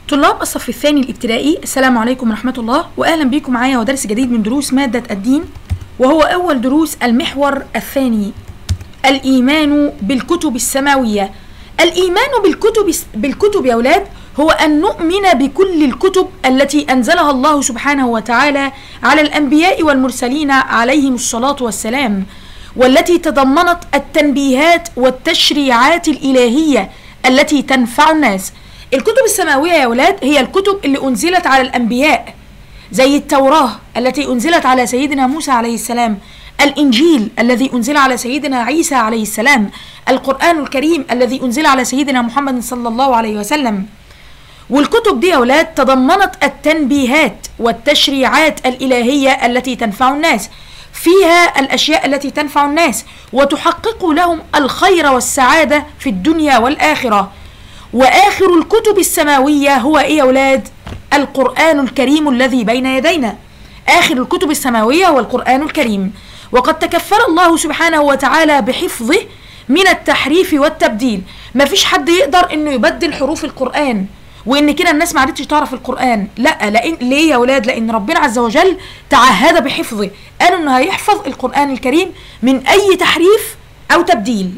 طلاب الصف الثاني الابتدائي السلام عليكم ورحمة الله وأهلا بكم معايا ودرس جديد من دروس مادة الدين وهو أول دروس المحور الثاني الإيمان بالكتب السماوية الإيمان بالكتب بالكتب يا أولاد هو أن نؤمن بكل الكتب التي أنزلها الله سبحانه وتعالى على الأنبياء والمرسلين عليهم الصلاة والسلام والتي تضمنت التنبيهات والتشريعات الإلهية التي تنفع الناس الكتب السماوية يا ولاد هي الكتب اللي أنزلت على الأنبياء زي التوراة التي أنزلت على سيدنا موسى عليه السلام الإنجيل الذي أنزل على سيدنا عيسى عليه السلام القرآن الكريم الذي أنزل على سيدنا محمد صلى الله عليه وسلم والكتب دي يا أولاد تضمنت التنبيهات والتشريعات الإلهية التي تنفع الناس فيها الأشياء التي تنفع الناس وتحقق لهم الخير والسعادة في الدنيا والآخرة وآخر الكتب السماوية هو إيه يا أولاد؟ القرآن الكريم الذي بين يدينا آخر الكتب السماوية هو القرآن الكريم وقد تكفل الله سبحانه وتعالى بحفظه من التحريف والتبديل ما فيش حد يقدر انه يبدل حروف القرآن وان كده الناس ما عادتش تعرف القرآن لا لأن ليه يا اولاد لان ربنا عز وجل تعهد بحفظه قال انه هيحفظ القرآن الكريم من اي تحريف او تبديل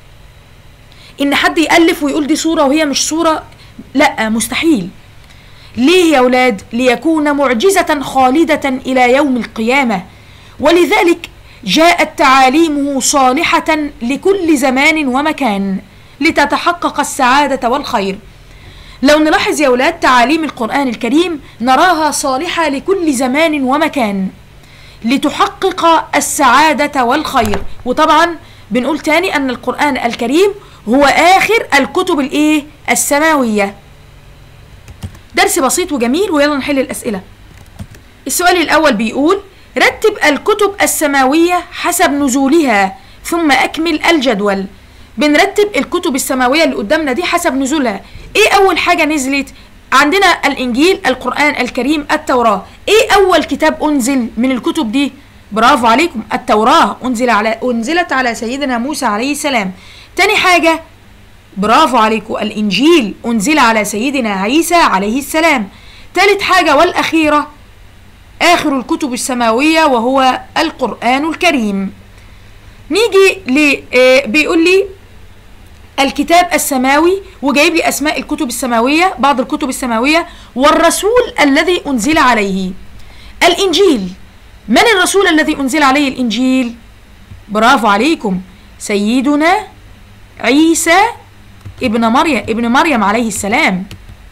ان حد يالف ويقول دي صوره وهي مش صوره لا مستحيل ليه يا اولاد ليكون معجزه خالده الى يوم القيامه ولذلك جاءت تعاليمه صالحه لكل زمان ومكان لتتحقق السعاده والخير لو نلاحظ يا اولاد تعاليم القران الكريم نراها صالحه لكل زمان ومكان لتحقق السعاده والخير وطبعا بنقول تاني ان القران الكريم هو آخر الكتب الإيه؟ السماوية. درس بسيط وجميل ويلا نحل الأسئلة. السؤال الأول بيقول: رتب الكتب السماوية حسب نزولها ثم أكمل الجدول. بنرتب الكتب السماوية اللي قدامنا دي حسب نزولها. إيه أول حاجة نزلت؟ عندنا الإنجيل، القرآن الكريم، التوراة. إيه أول كتاب أنزل من الكتب دي؟ برافو عليكم التوراة أنزل على أنزلت على سيدنا موسى عليه السلام. تاني حاجة برافو عليكم الإنجيل أنزل على سيدنا عيسى عليه السلام تالت حاجة والأخيرة آخر الكتب السماوية وهو القرآن الكريم نيجي ل آه بيقول لي الكتاب السماوي وجايب لي أسماء الكتب السماوية بعض الكتب السماوية والرسول الذي أنزل عليه الإنجيل من الرسول الذي أنزل عليه الإنجيل برافو عليكم سيدنا عيسى ابن مريم ابن مريم عليه السلام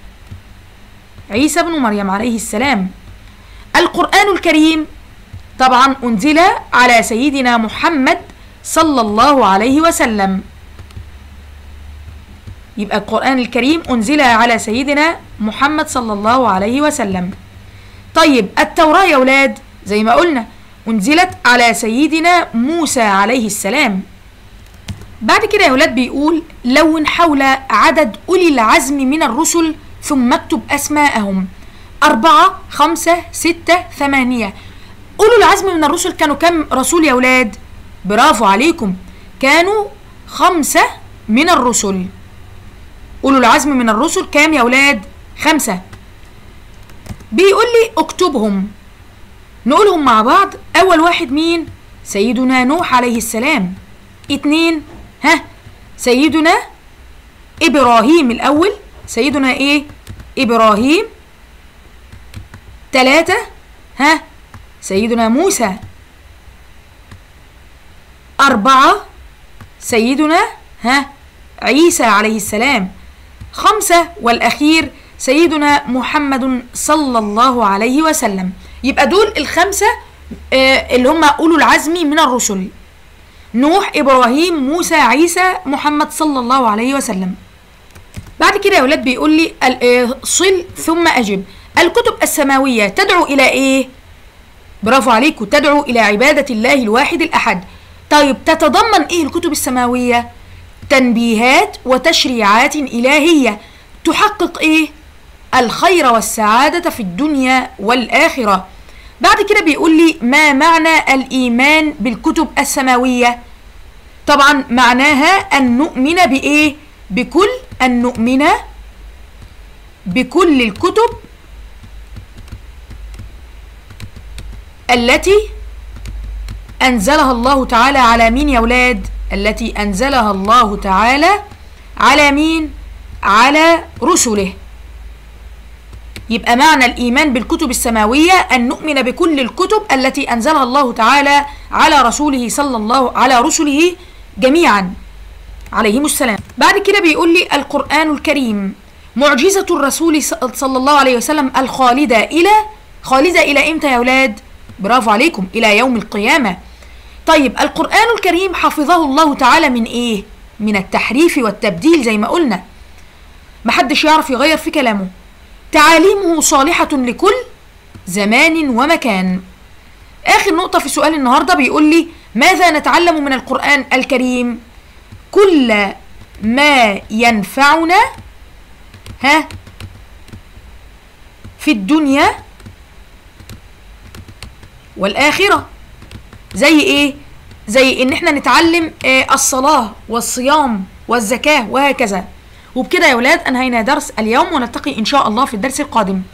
عيسى ابن مريم عليه السلام القرآن الكريم طبعا أنزل على سيدنا محمد صلى الله عليه وسلم يبقى القرآن الكريم أنزل على سيدنا محمد صلى الله عليه وسلم طيب التوراة يا ولاد زي ما قلنا أنزلت على سيدنا موسى عليه السلام بعد كده يا ولاد بيقول لون حول عدد أولي العزم من الرسل ثم اكتب أسماءهم أربعة خمسة ستة ثمانية أولو العزم من الرسل كانوا كم رسول يا ولاد برافو عليكم كانوا خمسة من الرسل أولو العزم من الرسل كام يا ولاد خمسة بيقول لي اكتبهم نقولهم مع بعض أول واحد مين سيدنا نوح عليه السلام اتنين ها سيدنا إبراهيم الأول سيدنا إيه إبراهيم تلاتة ها سيدنا موسى أربعة سيدنا ها عيسى عليه السلام خمسة والأخير سيدنا محمد صلى الله عليه وسلم يبقى دول الخمسة آه اللي هم أولو العزم من الرسل نوح ابراهيم موسى عيسى محمد صلى الله عليه وسلم بعد كده يا ولاد بيقول لي صل ثم اجب الكتب السماويه تدعو الى ايه برافو عليكم تدعو الى عباده الله الواحد الاحد طيب تتضمن ايه الكتب السماويه تنبيهات وتشريعات الهيه تحقق ايه الخير والسعاده في الدنيا والاخره بعد كده بيقول لي ما معنى الإيمان بالكتب السماوية طبعا معناها أن نؤمن بإيه بكل أن نؤمن بكل الكتب التي أنزلها الله تعالى على مين يا ولاد التي أنزلها الله تعالى على مين على رسله يبقى معنى الإيمان بالكتب السماوية أن نؤمن بكل الكتب التي أنزلها الله تعالى على رسوله صلى الله على رسله جميعا عليهم السلام بعد كده بيقول لي القرآن الكريم معجزة الرسول صلى الله عليه وسلم الخالدة إلى خالدة إلى إمتى يا أولاد برافو عليكم إلى يوم القيامة طيب القرآن الكريم حفظه الله تعالى من إيه من التحريف والتبديل زي ما قلنا محدش يعرف يغير في كلامه تعاليمه صالحة لكل زمان ومكان آخر نقطة في سؤال النهاردة بيقول لي ماذا نتعلم من القرآن الكريم كل ما ينفعنا ها في الدنيا والآخرة زي إيه؟ زي إن إحنا نتعلم آه الصلاة والصيام والزكاة وهكذا وبكده يا ولاد أنهينا درس اليوم ونلتقي إن شاء الله في الدرس القادم